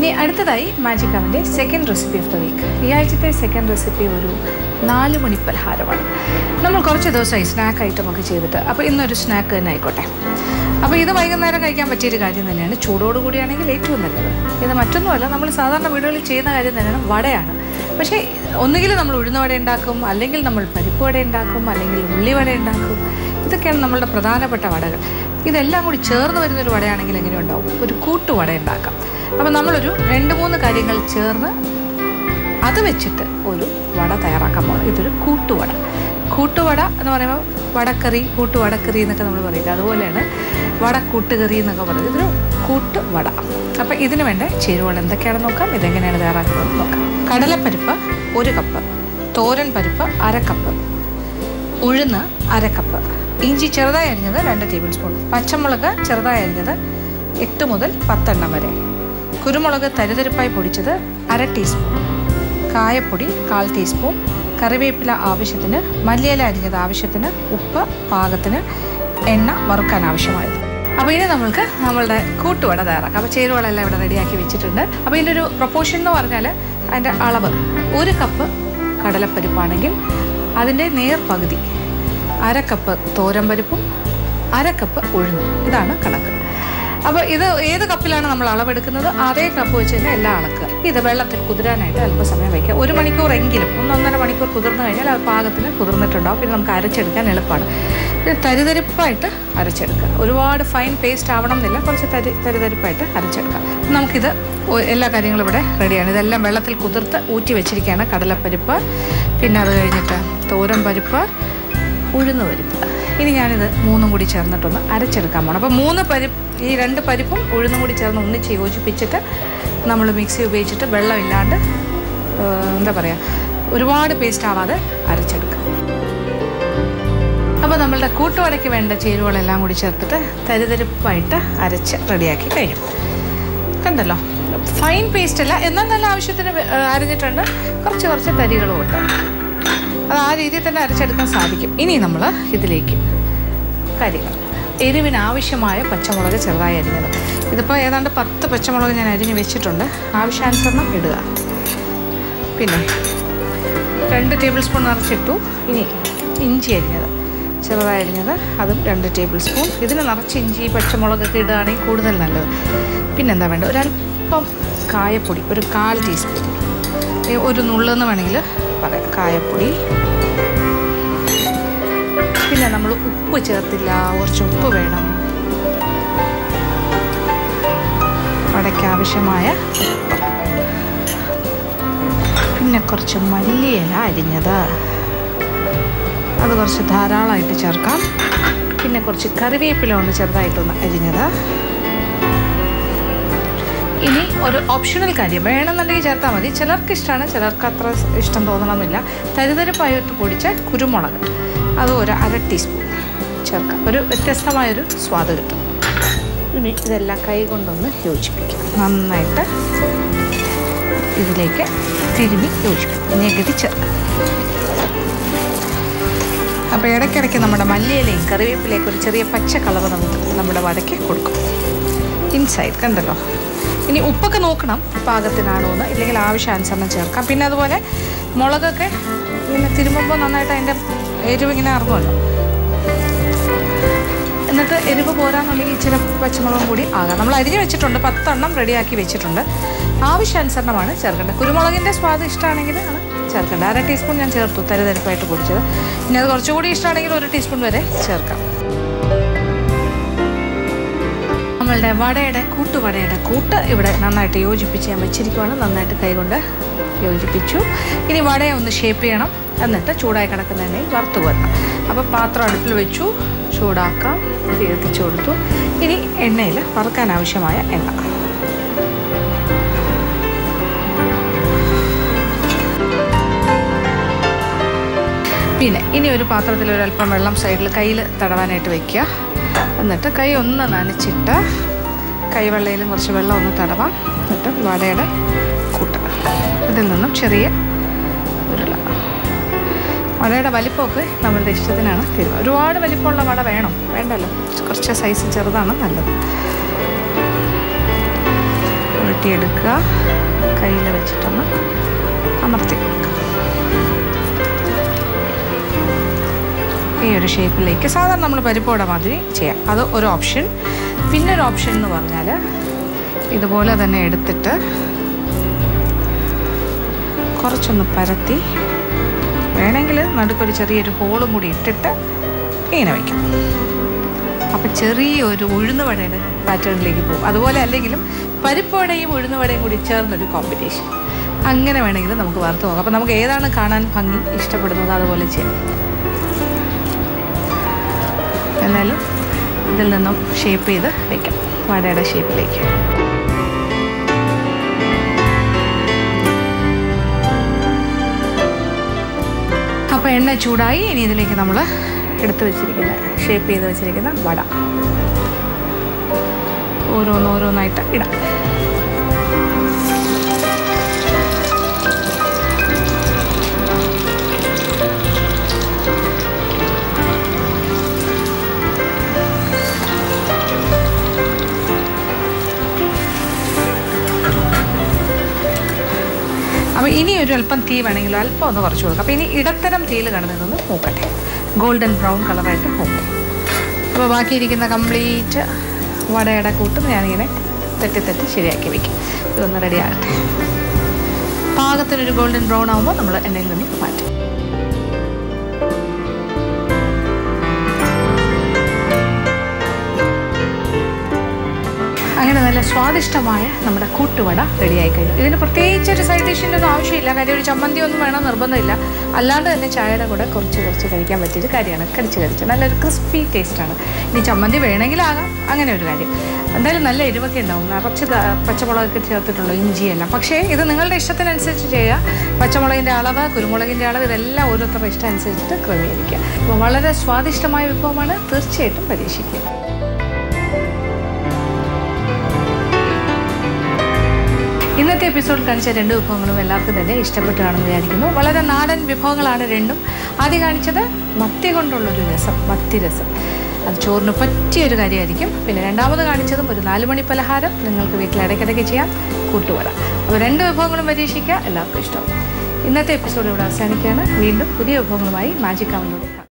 ഇനി അടുത്തതായി മാജിക് അവൻ്റെ second recipe of the week ഈ ആഴ്ചത്തെ സെക്കൻഡ് റെസിപ്പി ഒരു നാല് മണി പലഹാരമാണ് നമ്മൾ കുറച്ച് ദിവസമായി സ്നാക്ക് ഐറ്റം ഒക്കെ ചെയ്തിട്ട് അപ്പോൾ ഇന്നൊരു സ്നാക്ക് തന്നെ ആയിക്കോട്ടെ അപ്പോൾ ഇത് വൈകുന്നേരം കഴിക്കാൻ പറ്റിയൊരു കാര്യം തന്നെയാണ് ചൂടോട് കൂടിയാണെങ്കിൽ ഏറ്റവും നല്ലത് ഇത് മറ്റൊന്നുമല്ല നമ്മൾ സാധാരണ വീടുകളിൽ ചെയ്യുന്ന കാര്യം തന്നെയാണ് വടയാണ് പക്ഷേ ഒന്നുകിൽ നമ്മൾ ഉഴുന്ന വട ഉണ്ടാക്കും അല്ലെങ്കിൽ നമ്മൾ പരിപ്പ് വട ഉണ്ടാക്കും അല്ലെങ്കിൽ ഉള്ളിവട ഉണ്ടാക്കും ഇതൊക്കെയാണ് നമ്മളുടെ പ്രധാനപ്പെട്ട വടകൾ ഇതെല്ലാം കൂടി ചേർന്ന് വരുന്നൊരു വടയാണെങ്കിൽ എങ്ങനെ ഉണ്ടാവും ഒരു കൂട്ടുവട ഉണ്ടാക്കാം അപ്പോൾ നമ്മളൊരു രണ്ട് മൂന്ന് കാര്യങ്ങൾ ചേർന്ന് അത് വെച്ചിട്ട് ഒരു വട തയ്യാറാക്കാൻ പോകണം ഇതൊരു കൂട്ടുവട കൂട്ടുവട എന്ന് പറയുമ്പോൾ വടക്കറി കൂട്ടുവടക്കറി എന്നൊക്കെ നമ്മൾ പറയില്ല അതുപോലെയാണ് വട കൂട്ടുകറി എന്നൊക്കെ പറയുന്നത് ഇതൊരു കൂട്ടുവട അപ്പോൾ ഇതിന് വേണ്ട ചേരുവകൾ എന്തൊക്കെയാണെന്ന് നോക്കാം ഇതെങ്ങനെയാണ് തയ്യാറാക്കുന്നത് നോക്കാം കടലപ്പരിപ്പ് ഒരു കപ്പ് തോരൻ പരിപ്പ് അര കപ്പ് ഉഴുന്ന് അര കപ്പ് ഇഞ്ചി ചെറുതായി അരിഞ്ഞത് രണ്ട് ടേബിൾ സ്പൂൺ പച്ചമുളക് ചെറുതായി അരിഞ്ഞത് എട്ട് മുതൽ പത്തെണ്ണം വരെ കുരുമുളക് തരിതരിപ്പായി പൊടിച്ചത് അര ടീസ്പൂൺ കായപ്പൊടി കാൽ ടീസ്പൂൺ കറിവേപ്പില ആവശ്യത്തിന് മല്ലിയില അരിഞ്ഞത് ആവശ്യത്തിന് ഉപ്പ് പാകത്തിന് എണ്ണ വറുക്കാൻ ആവശ്യമായത് അപ്പോൾ ഇനി നമ്മൾക്ക് നമ്മളുടെ കൂട്ടുവട തയ്യാറാക്കാം അപ്പോൾ ചേരുവകളെല്ലാം ഇവിടെ റെഡിയാക്കി വെച്ചിട്ടുണ്ട് അപ്പോൾ ഇതിൻ്റെ ഒരു പ്രൊപ്പോർഷൻ എന്ന് പറഞ്ഞാൽ അതിൻ്റെ അളവ് ഒരു കപ്പ് കടലപ്പരിപ്പാണെങ്കിൽ അതിൻ്റെ നേർ പകുതി അര കപ്പ് തോരമ്പരിപ്പും അര കപ്പ് ഉഴുന്നും ഇതാണ് കണക്ക് അപ്പോൾ ഇത് ഏത് കപ്പിലാണ് നമ്മൾ അളവെടുക്കുന്നത് അതേ കപ്പ് വെച്ച് തന്നെ എല്ലാം അളക്കുക ഇത് വെള്ളത്തിൽ കുതിരാനായിട്ട് അല്പസമയം വയ്ക്കുക ഒരു മണിക്കൂറെങ്കിലും ഒന്നൊന്നര മണിക്കൂർ കുതിർന്നു കഴിഞ്ഞാൽ അത് പാകത്തിന് കുതിർന്നിട്ടുണ്ടാവും പിന്നെ നമുക്ക് അരച്ചെടുക്കാൻ എളുപ്പമാണ് ഇത് തരിതരിപ്പായിട്ട് അരച്ചെടുക്കുക ഒരുപാട് ഫൈൻ പേസ്റ്റ് ആവണം എന്നില്ല കുറച്ച് തരി തരിതരിപ്പായിട്ട് അരച്ചെടുക്കാം നമുക്കിത് ഒ- എല്ലാ കാര്യങ്ങളും ഇവിടെ റെഡിയാണ് ഇതെല്ലാം വെള്ളത്തിൽ കുതിർത്ത് ഊറ്റി വെച്ചിരിക്കുകയാണ് കടലപ്പരിപ്പ് പിന്നെ അത് കഴിഞ്ഞിട്ട് തോരൻ പരിപ്പ് ഉഴുന്ന് പരിപ്പ് ഇനി ഞാനിത് മൂന്നും കൂടി ചേർന്നിട്ടൊന്ന് അരച്ചെടുക്കാൻ പോകണം അപ്പോൾ മൂന്ന് പരിപ്പ് ഈ രണ്ട് പരിപ്പും ഉഴുന്നും കൂടി ചേർന്ന് ഒന്നിച്ച് യോജിപ്പിച്ചിട്ട് നമ്മൾ മിക്സി ഉപയോഗിച്ചിട്ട് വെള്ളമില്ലാണ്ട് ഏഹ്, എന്താ പറയുക ഒരുപാട് പേസ്റ്റ് ആവാതെ അരച്ചെടുക്കാം അപ്പോൾ നമ്മളുടെ കൂട്ടുവടയ്ക്ക് വേണ്ട ചേരുവകളെല്ലാം കൂടി ചേർത്തിട്ട് തരിതരിപ്പായിട്ട് അരച്ച് റെഡിയാക്കി കഴിഞ്ഞു കണ്ടല്ലോ ഫൈൻ പേസ്റ്റ് അല്ല എന്നാൽ നല്ല ആവശ്യത്തിന് വെ- ഏഹ് അരിഞ്ഞിട്ടുണ്ട് കുറച്ച് കുറച്ച് തരികളും ഉണ്ട് അത് ആ രീതിയിൽ തന്നെ അരച്ചെടുക്കാൻ സാധിക്കും ഇനി നമ്മൾ ഇതിലേക്ക് കാര്യങ്ങൾ എരിവിന് ആവശ്യമായ പച്ചമുളക് ചെറുതായി അരിഞ്ഞത് ഇതിപ്പോൾ ഏതാണ്ട് പത്ത് പച്ചമുളക് ഞാൻ അരിഞ്ഞ് വെച്ചിട്ടുണ്ട് ആവശ്യാനുസരണം ഇടുക പിന്നെ രണ്ട് ടേബിൾ സ്പൂൺ നിറച്ചിട്ടു ഇനി ഇഞ്ചി അരിഞ്ഞത് ചെറുതായി അരിഞ്ഞത് അതും രണ്ട് ടേബിൾ സ്പൂൺ ഇതിന് നിറച്ച് ഇഞ്ചി പച്ചമുളകൊക്കെ ഇടുകയാണെങ്കിൽ കൂടുതൽ നല്ലത് പിന്നെന്താ വേണ്ടത് ഒരല്പം കായപ്പൊടി ഒരു കാൽ ടീസ്പൂൺ ഈ ഒരു നുള്ളെന്ന് വേണമെങ്കിൽ പറയാം കായപ്പൊടി പിന്നെ നമ്മൾ ഉപ്പ് ചേർത്തില്ല കുറച്ച് ഉപ്പ് വേണം വടയ്ക്ക് ആവശ്യമായ ഉപ്പ് പിന്നെ കുറച്ച് മല്ലിയില അരിഞ്ഞത് അത് കുറച്ച് ധാരാളമായിട്ട് ചേർക്കാം പിന്നെ കുറച്ച് കറിവേപ്പില ഒന്ന് ചെറുതായിട്ടൊന്ന് അരിഞ്ഞത് ഇനി ഒരു ഓപ്ഷണൽ കാര്യം വേണമെന്നുണ്ടെങ്കിൽ ചേർത്താൽ മതി ചിലർക്ക് ഇഷ്ടമാണ് ചിലർക്ക് അത്ര ഇഷ്ടം തോന്നണമെന്നില്ല തരിതരിപ്പായിട്ട് പൊടിച്ച കുരുമുളക് അത് ഒരു അര ടീസ്പൂൺ ചേർക്കാം ഒരു വ്യത്യസ്തമായൊരു സ്വാദ് കിട്ടും ഇനി ഇതെല്ലാം കൈ കൊണ്ടൊന്ന് യോജിപ്പിക്കാം നന്നായിട്ട് ഇതിലേക്ക് തിരുമി യോജിപ്പിക്കും നികുതി ചേർക്കാം അപ്പോൾ ഇടയ്ക്കിടയ്ക്ക് നമ്മുടെ മല്ലിയിലയും കറിവേപ്പിലേക്ക് ഒരു ചെറിയ പച്ച കളർ നമുക്ക് നമ്മുടെ വടയ്ക്ക് കൊടുക്കും ഇൻസൈഡ് കണ്ടല്ലോ ഇനി ഉപ്പൊക്കെ നോക്കണം പാകത്തിനാണോ എന്ന് ഇല്ലെങ്കിൽ ആവശ്യാനുസരണം ചേർക്കാം പിന്നെ അതുപോലെ മുളകൊക്കെ ഇങ്ങനെ തിരുമ്പുമ്പോൾ നന്നായിട്ട് അതിൻ്റെ എരിവ് ഇങ്ങനെ ഇറങ്ങുമല്ലോ എന്നിട്ട് എരിവ് പോരാന്നുണ്ടെങ്കിൽ ഇച്ചിരി പച്ചമുളകും കൂടി ആകാം നമ്മൾ അരിഞ്ഞ് വെച്ചിട്ടുണ്ട് പത്തെണ്ണം റെഡിയാക്കി വെച്ചിട്ടുണ്ട് ആവശ്യാനുസരണമാണ് ചേർക്കേണ്ടത് കുരുമുളകിൻ്റെ സ്വാദ് ഇഷ്ടമാണെങ്കിൽ ആണ് ചേർക്കേണ്ടത് അര ടീസ്പൂൺ ഞാൻ ചേർത്തു തരിതരിപ്പായിട്ട് പൊടിച്ചത് ഇനി അത് കുറച്ചുകൂടി ഇഷ്ടമാണെങ്കിൽ ഒരു ടീസ്പൂൺ വരെ ചേർക്കാം നമ്മളുടെ വടയുടെ കൂട്ടുവടയുടെ കൂട്ട് ഇവിടെ നന്നായിട്ട് യോജിപ്പിച്ച് ഞാൻ വെച്ചിരിക്കുവാണ് നന്നായിട്ട് കൈകൊണ്ട് യോജിപ്പിച്ചു ഇനി വടയെ ഒന്ന് ഷേപ്പ് ചെയ്യണം എന്നിട്ട് ചൂടായി കിടക്കുന്ന എണ്ണയിൽ വറുത്ത് കോരണം അപ്പോൾ പാത്രം അടുപ്പിൽ വെച്ചു ചൂടാക്കാം തീർത്തിച്ചു കൊടുത്തു ഇനി എണ്ണയിൽ വറുക്കാൻ ആവശ്യമായ എണ്ണ പിന്നെ ഇനി ഒരു പാത്രത്തിൽ ഒരു അല്പം വെള്ളം സൈഡിൽ കയ്യിൽ തടവാനായിട്ട് വെക്കുക എന്നിട്ട് കൈ ഒന്ന് നനച്ചിട്ട് കൈവെള്ളയിലും കുറച്ച് വെള്ളം ഒന്ന് തടവാം എന്നിട്ട് വടയുടെ കൂട്ട് ഇതിൽ നിന്നും ചെറിയ ഉരുള വടയുടെ വലിപ്പമൊക്കെ നമ്മളുടെ ഇഷ്ടത്തിനാണ് തീരുമാനം ഒരുപാട് വലിപ്പമുള്ള വട വേണം വേണ്ടല്ലോ കുറച്ച് സൈസ് ചെറുതാണ് നല്ലത് ഒരു ചുരുട്ടിയെടുക്കുക കയ്യിൽ വെച്ചിട്ടൊന്ന് അമർത്തി കൊടുക്കുക ഈ ഒരു ഷേപ്പിലേക്ക് സാധാരണ നമ്മൾ പരിപ്പോട മാതിരി ചെയ്യാം അത് ഒരു ഓപ്ഷൻ പിന്നെ ഒരു ഓപ്ഷൻ എന്ന് പറഞ്ഞാൽ ഇതുപോലെ തന്നെ എടുത്തിട്ട് കുറച്ചൊന്ന് പരത്തി വേണമെങ്കിൽ നടുക്കൊരു ചെറിയൊരു ഹോളും കൂടി ഇട്ടിട്ട് ഇങ്ങനെ വയ്ക്കാം അപ്പം ചെറിയൊരു ഉഴുന്നുവടയുടെ പാറ്റേണിലേക്ക് പോകും അതുപോലെ അല്ലെങ്കിലും പരിപ്പുവടയും ഉഴുന്നുവടയും കൂടി ചേർന്നൊരു കോമ്പിനേഷൻ അങ്ങനെ വേണമെങ്കിൽ നമുക്ക് വറുത്ത് നോക്കാം അപ്പം നമുക്ക് ഏതാണ് കാണാൻ ഭംഗി ഇഷ്ടപ്പെടുന്നത് അതുപോലെ ചെയ്യാം എന്നാലും ഇതിൽ നിന്നും ഷേപ്പ് ചെയ്ത് വയ്ക്കാം വടയുടെ ഷേപ്പിലേക്ക് അപ്പോൾ എണ്ണ ചൂടായി ഇനി ഇതിലേക്ക് നമ്മൾ എടുത്ത് വെച്ചിരിക്കുന്ന ഷേപ്പ് ചെയ്ത് വെച്ചിരിക്കുന്ന വട ഓരോന്നോരോന്നായിട്ട് ഇടാം അപ്പോൾ ഇനി ഒരു അല്പം തീ വേണമെങ്കിലും അല്പം ഒന്ന് കുറച്ച് കൊടുക്കാം അപ്പോൾ ഇനി ഇടത്തരം തീയിൽ കിടന്നതൊന്ന് മൂക്കട്ടെ ഗോൾഡൻ ബ്രൗൺ കളറായിട്ട് മൂക്കും അപ്പോൾ ബാക്കിയിരിക്കുന്ന കംപ്ലീറ്റ് വടയുടെ കൂട്ടും ഞാനിങ്ങനെ തട്ടി തട്ടി ശരിയാക്കി വയ്ക്കും ഇതൊന്ന് റെഡി ആകട്ടെ പാകത്തിനൊരു ഗോൾഡൻ ബ്രൗൺ ആകുമ്പോൾ നമ്മൾ എണ്ണയിൽ നിന്ന് മാറ്റും അങ്ങനെ നല്ല സ്വാദിഷ്ടമായ നമ്മുടെ കൂട്ടുവട റെഡിയായി കഴിഞ്ഞു ഇതിന് പ്രത്യേകിച്ച് ഒരു സൈഡ് ഡിഷിൻ്റെ ഒന്നും ആവശ്യമില്ല കാര്യം ഒരു ചമ്മന്തി ഒന്നും വേണം നിർബന്ധമില്ല അല്ലാണ്ട് തന്നെ ചായയുടെ കൂടെ കുറച്ച് കുറച്ച് കഴിക്കാൻ പറ്റിയൊരു കാര്യമാണ് കടിച്ച് കടിച്ച് നല്ലൊരു ക്രിസ്പി ടേസ്റ്റാണ് ഇനി ചമ്മന്തി വേണമെങ്കിലാകാം അങ്ങനെ ഒരു കാര്യം എന്തായാലും നല്ല എരിവൊക്കെ ഉണ്ടാവും നിറച്ച് ത- പച്ചമുളകൊക്കെ ചേർത്തിട്ടുള്ളൂ ഇഞ്ചിയെല്ലാം പക്ഷേ ഇത് നിങ്ങളുടെ ഇഷ്ടത്തിനനുസരിച്ച് ചെയ്യുക പച്ചമുളകിൻ്റെ അളവ് കുരുമുളകിൻ്റെ അളവ് ഇതെല്ലാം ഓരോരുത്തരുടെ ഇഷ്ടം അനുസരിച്ചിട്ട് ക്രമീകരിക്കുക അപ്പോൾ വളരെ സ്വാദിഷ്ടമായ വിഭവമാണ് തീർച്ചയായിട്ടും പരീക്ഷിക്കുക ഇന്നത്തെ എപ്പിസോഡിൽ കാണിച്ച രണ്ട് വിഭവങ്ങളും എല്ലാവർക്കും തന്നെ ഇഷ്ടപ്പെട്ടു കാണുമെന്ന് വിചാരിക്കുന്നു വളരെ നാടൻ വിഭവങ്ങളാണ് രണ്ടും ആദ്യം കാണിച്ചത് മത്തി കൊണ്ടുള്ളൊരു രസം മത്തി രസം അത് ചോറിന് പറ്റിയൊരു കാര്യമായിരിക്കും പിന്നെ രണ്ടാമത് കാണിച്ചതും ഒരു നാല് മണി പലഹാരം നിങ്ങൾക്ക് വീട്ടിൽ ഇടയ്ക്കിടയ്ക്ക് ചെയ്യാം കൂട്ടുവട അപ്പോൾ രണ്ട് വിഭവങ്ങളും പരീക്ഷിക്കുക എല്ലാവർക്കും ഇഷ്ടമാവും ഇന്നത്തെ എപ്പിസോഡ് ഇവിടെ അവസാനിക്കുകയാണ് വീണ്ടും പുതിയ വിഭവങ്ങളുമായി മാജിക് അവനിലൂടെ